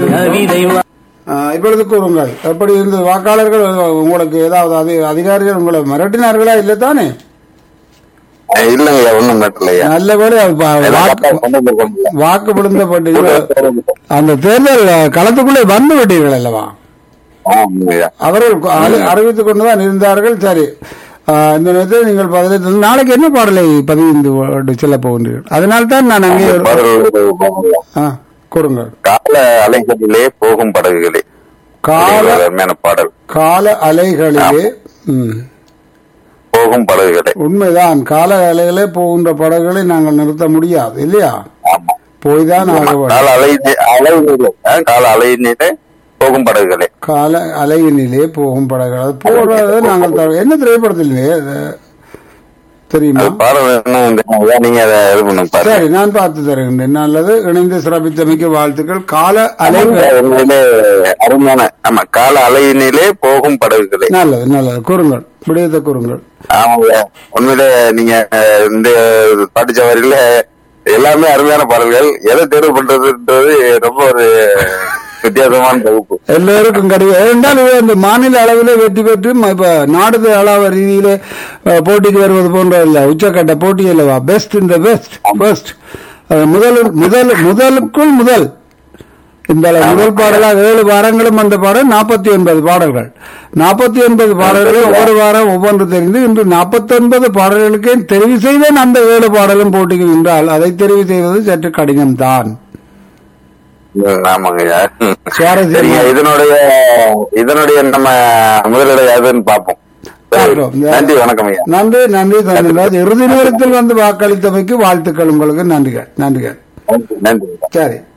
கவிதை ஆ, இப்பொழுது கூறுங்கள் எப்படி இருந்தது வாக்காளர்கள் உங்களுக்கு ஏதாவது அதி அதிகாரிகள் உங்களை மிரட்டினார்களா இல்லை தானே இல்லைங்க ஒண்ணும் நட்டலையா நல்ல வேலை அது பா- வாக்கு வாக்கு விழுந்தப்பட்டீர்கள் அந்த தேர்தல் களத்துக்குள்ளே வந்து விட்டீர்கள் அல்லவா ஆமாங்கய்யா அவர்கள் அறி- அறிவித்துக் கொண்டுதான் இருந்தார்கள் சரி ஆ, இந்த நேரத்தில் நீங்கள் பதிலை தந்து- நாளைக்கு என்ன பாடலை பதிவு செல்ல போகின்றீர்கள் அதனால் தான் நான் அங்கே ஒரு- பாடல் ஆ, கூறுங்கள் கால அலைகளிலே போகும் படகுகளே கால ஒரு அருமையான பாடல் கால அலைகளிலே ம், போகும் படகுகளே உண்மைதான் கால அலைகளே போகின்ற படகுகளை நாங்கள் நிறுத்த முடியாது இல்லையா ஆமா போய்தான் ஆக வேண்டும் கால அலை அலைநிலை ஆ, கால அலைநிலை போகும் படகுகளே கால அலையினிலே போகும் படகுகள் அது போடுறத நாங்கள் தர- என்ன திரைப்படத்தில் தெரியுமா அது பாடல் வேணும் இந்த ஐயா, நீங்க அதை இது பண்ணுங்க பாருங்க சரி நான் பார்த்து தருகின்றேன் நல்லது இணைந்து சிறப்பித்தமைக்கு வாழ்த்துக்கள் கால அலைகள் உண்மையிலே அருமையான ஆமா கால அலையினிலே போகும் படகுகளே நல்லது நல்லது கூறுங்கள் விடயத்தை கூறுங்கள் ஆமாங்க உண்மையிலே நீங்க அஹ், இந்த பாட்டு சவாரியில எல்லாமே அருமையான பாடல்கள் எதை தேர்வு பண்றதுன்றது ரொம்ப ஒரு வித்தியாசமான தொகுப்பு எல்லோருக்கும் கிடையாது ஏனென்றால் இது அந்த மாநில அளவிலே வெற்றி பெற்று ம- இப்ப நாடு அளவு ரீதியிலே அஹ், போட்டிக்கு வருவது போன்ற இல்ல உச்சக்கட்ட போட்டி அல்லவா பெஸ்ட் இந்த பெஸ்ட் பெஸ்ட் முதல் முதல் முதலுக்குள் முதல் இந்த அளவு முதல் பாடலாக ஏழு வாரங்களும் அந்த பாடல் நாற்பத்தி ஒன்பது பாடல்கள் நாற்பத்தி ஒன்பது பாடல்கள் ஒவ்வொரு வாரம் ஒவ்வொன்று தெரிந்து இன்று நாற்பத்தி ஒன்பது பாடல்களுக்கே தெரிவு செய்தேன் அந்த ஏழு பாடலும் போட்டிக்கு நின்றால் அதை தெரிவு செய்வது சற்று கடினம்தான் ம், ஆமாங்க ஐயா. சுவாரஸ்யமா- சரிங்க இதனுடைய இதனுடைய நம்ம முதலிட எதுன்னு பார்ப்போம் சரி. பார்ப்போம். நன்றி வணக்கம் ஐயா நன்றி நன்றி தந்திராஜ் இறுதி நேரத்தில் வந்து வாக்களித்தமைக்கு வாழ்த்துக்கள் உங்களுக்கு நன்றிகள் நன்றிகள் நன்றி நன்றி சரி